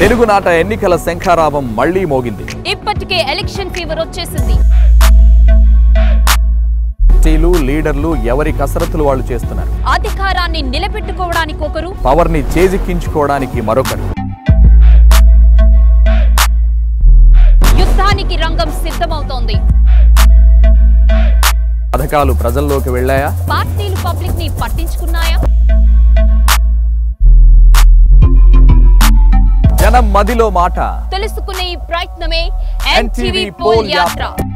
తెలుగునాట ఎన్నికల శంఖారావం మళ్లీ మోగింది ఇప్పటికే ఎలక్షన్ ఫీవర్ వచ్చేసింది పార్టీలు లీడర్లు ఎవరి కసరత్తులు వాళ్ళు చేస్తున్నారు అధికారాన్ని నిలబెట్టుకోవడానికి ఒకరు పవర్ ని చేజిక్కించుకోవడానికి మరొకరు యుద్ధానికి రంగం సిద్ధమవుతోంది పథకాలు ప్రజల్లోకి వెళ్ళాయా పార్టీలు పబ్లిక్ ని పట్టించుకున్నాయా జనం మదిలో మాట తెలుసుకునే ఈ ప్రయత్నమే NTV ఎన్టీవీ పోల్ పోల్ యాత్ర. యాత్ర